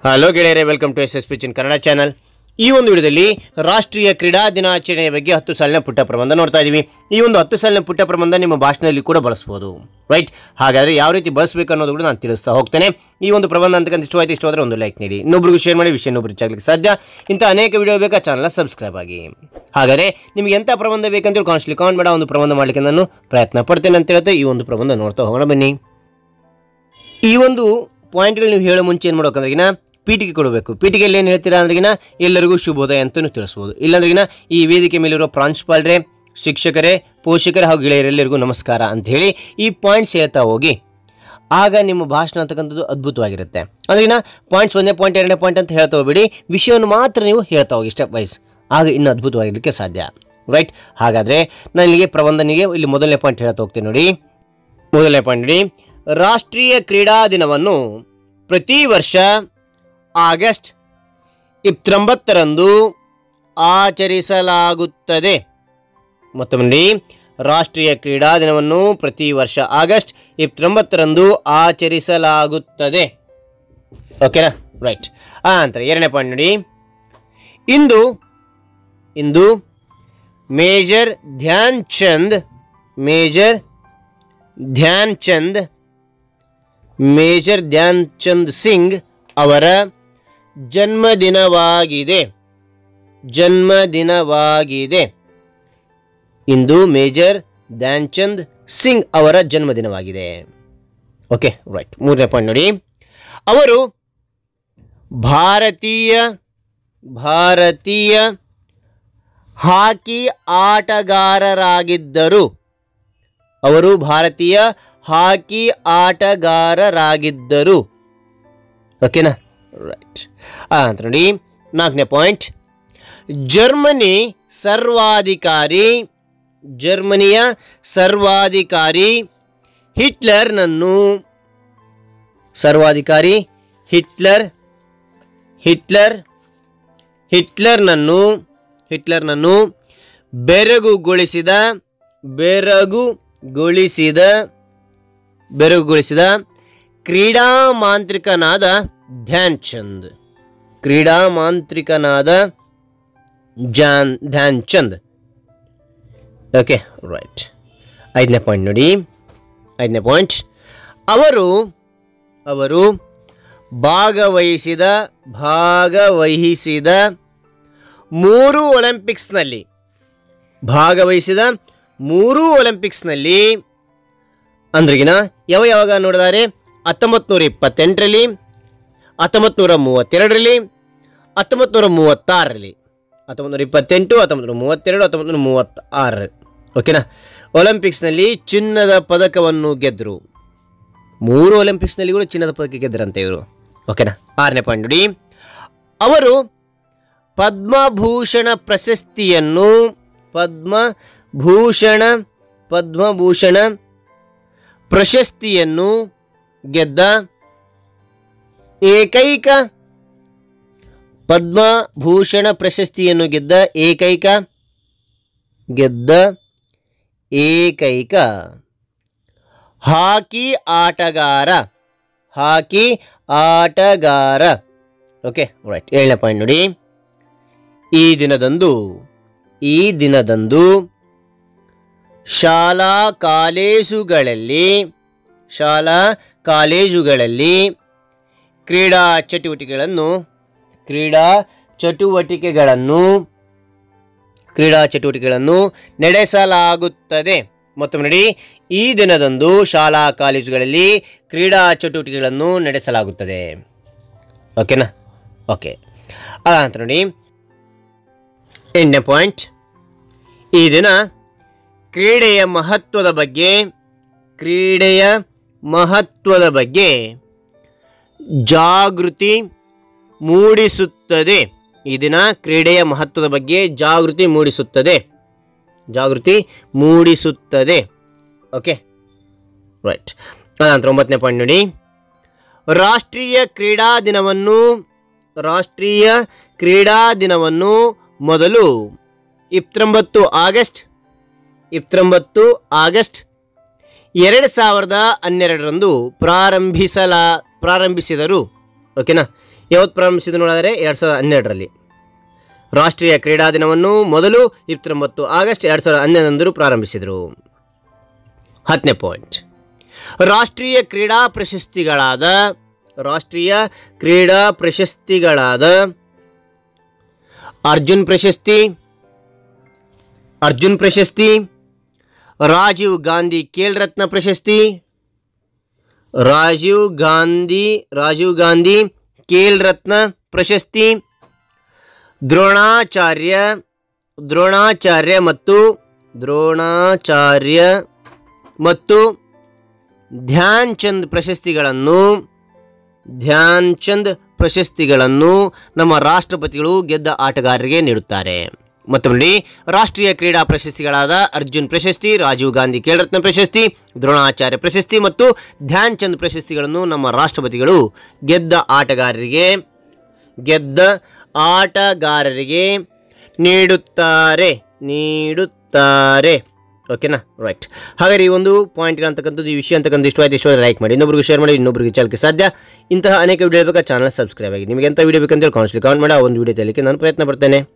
hello ಗೆಳೆಯರೆ welcome to S S P ಚಿನ್ Kannada channel ಈ ಒಂದು ವಿಡಿಯೋದಲ್ಲಿ ರಾಷ್ಟ್ರೀಯ ಕ್ರೀಡಾ ದಿನಾಚರಣೆಯ ಬಗ್ಗೆ ಹತ್ತು ಸಾಲಿನ ಪುಟ್ಟ ಪ್ರಬಂಧ ನೋಡ್ತಾ ಇದ್ದೀವಿ ಈ ಒಂದು ಹತ್ತು ಸಾಲಿನ ಪುಟ್ಟ ಪ್ರಬಂಧ ನಿಮ್ಮ ಭಾಷಣದಲ್ಲಿ ಕೂಡ ಬಳಸ್ಬೋದು ರೈಟ್ ಹಾಗಾದರೆ ಯಾವ ರೀತಿ ಬಳಸಬೇಕು ಅನ್ನೋದು ಕೂಡ ನಾನು ತಿಳಿಸ್ತಾ ಹೋಗ್ತೇನೆ ಈ ಒಂದು ಪ್ರಬಂಧ ಅಂತಕ್ಕಂಥ ಇಷ್ಟವಾಯ್ತು ಇಷ್ಟವಾದರೆ ಒಂದು ಲೈಕ್ ನೀಡಿ ಇನ್ನೊಬ್ರಿಗೂ ಶೇರ್ ಮಾಡಿ ವಿಷಯ ಇನ್ನೊಬ್ರಿಗೆ ಚಾಗಲಿಕ್ಕೆ ಸಾಧ್ಯ ಇಂಥ ಅನೇಕ ವಿಡಿಯೋ ಬೇಕಾ ಚಾನಲ್ನ ಸಬ್ಸ್ಕ್ರೈಬ್ ಆಗಿ ಹಾಗಾದರೆ ನಿಮಗೆ ಎಂಥ ಪ್ರಬಂಧ ಬೇಕಂತೇಳಿ ಕಾನ್ಸ್ಟ್ಲಿ ಕಾಮೆಂಟ್ ಮಾಡ ಒಂದು ಪ್ರಬಂಧ ಮಾಡಲಿಕ್ಕೆ ನಾನು ಪ್ರಯತ್ನ ಪಡ್ತೇನೆ ಅಂತ ಹೇಳ್ತಾ ಈ ಒಂದು ಪ್ರಬಂಧ ನೋಡ್ತಾ ಹೋಗೋಣ ಬನ್ನಿ ಈ ಒಂದು ಪಾಯಿಂಟ್ಗಳು ನೀವು ಹೇಳೋ ಮುಂಚೆ ಏನು ಮಾಡ್ಬೇಕಂದ್ರೆಗಿನ ಪೀಠಿಗೆ ಕೊಡಬೇಕು ಪೀಠಿಗೆಯಲ್ಲಿ ಏನು ಹೇಳ್ತೀರಾ ಅಂದ್ರೆಗಿನ ಎಲ್ಲರಿಗೂ ಶುಭೋದಯ ಅಂತಲೂ ತಿಳಿಸ್ಬೋದು ಇಲ್ಲಾಂದ್ರೆಗಿನ ಈ ವೇದಿಕೆ ಮೇಲಿರೋ ಪ್ರಾಂಶುಪಾಲರೇ ಶಿಕ್ಷಕರೇ ಪೋಷಕರೇ ಹಾಗೂ ಗೆಳೆಯರೆಲ್ಲರಿಗೂ ನಮಸ್ಕಾರ ಅಂತ ಹೇಳಿ ಈ ಪಾಯಿಂಟ್ಸ್ ಹೇಳ್ತಾ ಹೋಗಿ ಆಗ ನಿಮ್ಮ ಭಾಷಣ ಅಂತಕ್ಕಂಥದ್ದು ಅದ್ಭುತವಾಗಿರುತ್ತೆ ಅಂದ್ರೆಗಿನ ಪಾಯಿಂಟ್ಸ್ ಒಂದೇ ಪಾಯಿಂಟ್ ಎರಡನೇ ಪಾಯಿಂಟ್ ಅಂತ ಹೇಳ್ತಾ ಹೋಗ್ಬೇಡಿ ವಿಷಯವನ್ನು ಮಾತ್ರ ನೀವು ಹೇಳ್ತಾ ಹೋಗಿ ಸ್ಟೆಪ್ ವೈಸ್ ಆಗ ಇನ್ನೂ ಅದ್ಭುತವಾಗಿರಲಿಕ್ಕೆ ಸಾಧ್ಯ ರೈಟ್ ಹಾಗಾದರೆ ನಾನು ಇಲ್ಲಿಗೆ ಪ್ರಬಂಧನಿಗೆ ಇಲ್ಲಿ ಮೊದಲನೇ ಪಾಯಿಂಟ್ ಹೇಳ್ತಾ ಹೋಗ್ತೀನಿ ನೋಡಿ ಮೊದಲನೇ ಪಾಯಿಂಟ್ ನೋಡಿ ರಾಷ್ಟ್ರೀಯ ಕ್ರೀಡಾ ದಿನವನ್ನು ಪ್ರತಿ ವರ್ಷ ಆಗಸ್ಟ್ ಇಪ್ಪತ್ತೊಂಬತ್ತರಂದು ಆಚರಿಸಲಾಗುತ್ತದೆ ಮತ್ತೊಮ್ಮೆ ನೋಡಿ ರಾಷ್ಟ್ರೀಯ ಕ್ರೀಡಾ ದಿನವನ್ನು ಪ್ರತಿ ವರ್ಷ ಆಗಸ್ಟ್ ಇಪ್ಪತ್ತೊಂಬತ್ತರಂದು ಆಚರಿಸಲಾಗುತ್ತದೆ ಓಕೆನಾ ರೈಟ್ ಆ ನಂತರ ಎರಡನೇ ಪಾಯಿಂಟ್ ನೋಡಿ ಇಂದು ಇಂದು major Dhyan Chand major Dhyan Chand major Dhyan Chand Singh ಅವರ ಜನ್ಮದಿನವಾಗಿದೆ ಜನ್ಮದಿನವಾಗಿದೆ ಇಂದು ಮೇಜರ್ ಧ್ಯಾನ್ ಚಂದ್ ಸಿಂಗ್ ಅವರ ಜನ್ಮದಿನವಾಗಿದೆ ಓಕೆ ರೈಟ್ ಮೂರನೇ ಪಾಯಿಂಟ್ ನೋಡಿ ಅವರು ಭಾರತೀಯ ಭಾರತೀಯ ಹಾಕಿ ಆಟಗಾರರಾಗಿದ್ದರು ಅವರು ಭಾರತೀಯ ಹಾಕಿ ಆಟಗಾರರಾಗಿದ್ದರು ಓಕೆನಾ ರೈಟ್ ಆ ಅಂತ ನೋಡಿ ನಾಲ್ಕನೇ ಪಾಯಿಂಟ್ ಜರ್ಮನಿ ಸರ್ವಾಧಿಕಾರಿ ಜರ್ಮನಿಯ ಸರ್ವಾಧಿಕಾರಿ ಹಿಟ್ಲರ್ನನ್ನು ಸರ್ವಾಧಿಕಾರಿ ಹಿಟ್ಲರ್ ಹಿಟ್ಲರ್ ಹಿಟ್ಲರ್ನನ್ನು ಹಿಟ್ಲರ್ನನ್ನು ಬೆರಗುಗೊಳಿಸಿದ ಬೆರಗುಗೊಳಿಸಿದ ಬೆರಗುಗೊಳಿಸಿದ ಕ್ರೀಡಾ ಮಾಂತ್ರಿಕನಾದ ಧ್ಯಾನ್ ಚಂದ್ ಕ್ರೀಡಾ ಮಾಂತ್ರಿಕನಾದ ಜಾನ್ ಧ್ಯಾನ್ ಚಂದ್ ಓಕೆ ರೈಟ್ ಐದನೇ ಪಾಯಿಂಟ್ ನೋಡಿ ಐದನೇ ಪಾಯಿಂಟ್ ಅವರು ಅವರು ಭಾಗವಹಿಸಿದ ಭಾಗವಹಿಸಿದ ಮೂರು ಒಲಿಂಪಿಕ್ಸ್ನಲ್ಲಿ ಭಾಗವಹಿಸಿದ ಮೂರು ಒಲಿಂಪಿಕ್ಸ್ನಲ್ಲಿ ಅಂದ್ರಿಗಿನ ಯಾವ ಯಾವಾಗ ನೋಡಿದರೆ ಹತ್ತೊಂಬತ್ತು ನೂರ ಇಪ್ಪತ್ತೆಂಟರಲ್ಲಿ ಹತ್ತೊಂಬತ್ತು ನೂರ ಮೂವತ್ತೆರಡರಲ್ಲಿ ಹತ್ತೊಂಬತ್ತು ನೂರ ಮೂವತ್ತಾರರಲ್ಲಿ ಹತ್ತೊಂಬತ್ತು ನೂರ ಇಪ್ಪತ್ತೆಂಟು ಹತ್ತೊಂಬತ್ತು ನೂರ ಮೂವತ್ತೆರಡು ಹತ್ತೊಂಬತ್ತು ನೂರ ಮೂವತ್ತಾರು ಓಕೆನಾ ಒಲಿಂಪಿಕ್ಸ್ನಲ್ಲಿ ಚಿನ್ನದ ಪದಕವನ್ನು ಗೆದ್ದರು ಮೂರು ಒಲಿಂಪಿಕ್ಸ್ನಲ್ಲಿ ಕೂಡ ಚಿನ್ನದ ಪದಕ ಗೆದ್ದರಂತೆ ಇವರು ಓಕೆನಾ ಆರನೇ ಪಾಯಿಂಟ್ ನೋಡಿ ಅವರು ಪದ್ಮಭೂಷಣ ಪ್ರಶಸ್ತಿಯನ್ನು ಪದ್ಮಭೂಷಣ ಪದ್ಮಭೂಷಣ ಪ್ರಶಸ್ತಿಯನ್ನು ಗೆದ್ದ ಏಕೈಕ ಪದ್ಮಭೂಷಣ ಪ್ರಶಸ್ತಿಯನ್ನು ಗೆದ್ದ ಏಕೈಕ ಗೆದ್ದ ಏಕೈಕ ಹಾಕಿ ಆಟಗಾರ ಹಾಕಿ ಆಟಗಾರ ಓಕೆ ರೈಟ್ ಏಳನೇ ಪಾಯಿಂಟ್ ನೋಡಿ ಈ ದಿನದಂದು ಈ ದಿನದಂದು ಶಾಲಾ ಕಾಲೇಜುಗಳಲ್ಲಿ ಶಾಲಾ ಕಾಲೇಜುಗಳಲ್ಲಿ ಕ್ರೀಡಾ ಚಟುವಟಿಕೆಗಳನ್ನು ಕ್ರೀಡಾ ಚಟುವಟಿಕೆಗಳನ್ನು ಕ್ರೀಡಾ ಚಟುವಟಿಕೆಗಳನ್ನು ನಡೆಸಲಾಗುತ್ತದೆ ಮತ್ತೊಮ್ಮೆ ನೋಡಿ ಈ ದಿನದಂದು ಶಾಲಾ ಕಾಲೇಜುಗಳಲ್ಲಿ ಕ್ರೀಡಾ ಚಟುವಟಿಕೆಗಳನ್ನು ನಡೆಸಲಾಗುತ್ತದೆ ಓಕೆನಾ ಓಕೆ ಅದಂತ ನೋಡಿ ಎಂಟನೇ ಪಾಯಿಂಟ್ ಈ ದಿನ ಕ್ರೀಡೆಯ ಮಹತ್ವದ ಬಗ್ಗೆ ಕ್ರೀಡೆಯ ಮಹತ್ವದ ಬಗ್ಗೆ ಜಾಗೃತಿ ಮೂಡಿಸುತ್ತದೆ ಈ ದಿನ ಕ್ರೀಡೆಯ ಮಹತ್ವದ ಬಗ್ಗೆ ಜಾಗೃತಿ ಮೂಡಿಸುತ್ತದೆ ಜಾಗೃತಿ ಮೂಡಿಸುತ್ತದೆ ಓಕೆ ರೈಟ್ ಅನಂತರ ಒಂಬತ್ತನೇ ಪಾಯಿಂಟ್ ನೋಡಿ ರಾಷ್ಟ್ರೀಯ ಕ್ರೀಡಾ ದಿನವನ್ನು ರಾಷ್ಟ್ರೀಯ ಕ್ರೀಡಾ ದಿನವನ್ನು ಮೊದಲು ಇಪ್ಪತ್ತೊಂಬತ್ತು ಆಗಸ್ಟ್ ಇಪ್ಪತ್ತೊಂಬತ್ತು ಆಗಸ್ಟ್ ಎರಡು ಸಾವಿರದ ಹನ್ನೆರಡರಂದು ಪ್ರಾರಂಭಿಸಲ ಪ್ರಾರಂಭಿಸಿದರು ಓಕೆನಾ ಯಾವತ್ತು ಪ್ರಾರಂಭಿಸಿದ್ರು ನೋಡಿದರೆ ಎರಡು ಸಾವಿರದ ಹನ್ನೆರಡರಲ್ಲಿ ರಾಷ್ಟ್ರೀಯ ಕ್ರೀಡಾ ದಿನವನ್ನು ಮೊದಲು ಇಪ್ಪತ್ತೊಂಬತ್ತು ಆಗಸ್ಟ್ ಎರಡು ಸಾವಿರದ ಹನ್ನೊಂದರಂದು ಪ್ರಾರಂಭಿಸಿದರು ಹತ್ತನೇ ಪಾಯಿಂಟ್ ರಾಷ್ಟ್ರೀಯ ಕ್ರೀಡಾ ಪ್ರಶಸ್ತಿಗಳಾದ ರಾಷ್ಟ್ರೀಯ ಕ್ರೀಡಾ ಪ್ರಶಸ್ತಿಗಳಾದ ಅರ್ಜುನ್ ಪ್ರಶಸ್ತಿ ಅರ್ಜುನ್ ಪ್ರಶಸ್ತಿ ರಾಜೀವ್ ಗಾಂಧಿ ಖೇಲ್ ರತ್ನ ಪ್ರಶಸ್ತಿ ರಾಜೀವ್ ಗಾಂಧಿ ರಾಜೀವ್ ಗಾಂಧಿ ಖೇಲ್ ರತ್ನ ಪ್ರಶಸ್ತಿ ದ್ರೋಣಾಚಾರ್ಯ ದ್ರೋಣಾಚಾರ್ಯ ಮತ್ತು ದ್ರೋಣಾಚಾರ್ಯ ಮತ್ತು ಧ್ಯಾನ್ ಚಂದ್ ಪ್ರಶಸ್ತಿಗಳನ್ನು ಧ್ಯಾನ್ ಚಂದ್ ಪ್ರಶಸ್ತಿಗಳನ್ನು ನಮ್ಮ ರಾಷ್ಟ್ರಪತಿಗಳು ಗೆದ್ದ ಆಟಗಾರರಿಗೆ ನೀಡುತ್ತಾರೆ ಮತ್ತು ನೋಡಿ ರಾಷ್ಟ್ರೀಯ ಕ್ರೀಡಾ ಪ್ರಶಸ್ತಿಗಳಾದ ಅರ್ಜುನ್ ಪ್ರಶಸ್ತಿ ರಾಜೀವ್ ಗಾಂಧಿ ಖೇಲ್ರತ್ನ ಪ್ರಶಸ್ತಿ ದ್ರೋಣಾಚಾರ್ಯ ಪ್ರಶಸ್ತಿ ಮತ್ತು ಧ್ಯಾನ್ ಚಂದ್ ಪ್ರಶಸ್ತಿಗಳನ್ನು ನಮ್ಮ ರಾಷ್ಟ್ರಪತಿಗಳು ಗೆದ್ದ ಆಟಗಾರರಿಗೆ ಗೆದ್ದ ಆಟಗಾರರಿಗೆ ನೀಡುತ್ತಾರೆ ನೀಡುತ್ತಾರೆ ಓಕೆನಾ ರೈಟ್ ಹಾಗಾದ್ರೆ ಈ ಒಂದು ಪಾಯಿಂಟ್ ಅಂತಕ್ಕಂಥದ್ದು ಈ ವಿಷಯ ಅಂತಕ್ಕಂಥ ಇಷ್ಟವಾಯ್ತು ಇಷ್ಟವಾದ ಲೈಕ್ ಮಾಡಿ ಇನ್ನೊಬ್ರಿಗೆ ಶೇರ್ ಮಾಡಿ ಇನ್ನೊಬ್ರಿಗೆ ಚಾಲಕ್ಕೆ ಸಾಧ್ಯ ಇಂತಹ ಅನೇಕ ವಿಡಿಯೋ ಬೇಕಾ ಚಾನಲ್ ಸಬ್ಸ್ಕ್ರೈಬ್ ಆಗಿ ನಿಮಗೆ ಎಂಥ ವಿಡಿಯೋ ಬೇಕಂತೇಳಿ ಕಾಣಿಸ್ಲಿ ಕಾಮೆಂಟ್ ಮಾಡಿ ಆ ಒಂದು ವಿಡಿಯೋ ತೆಲಿಕ್ಕೆ ನಾನು ಪ್ರಯತ್ನ ಪಡ್ತೇನೆ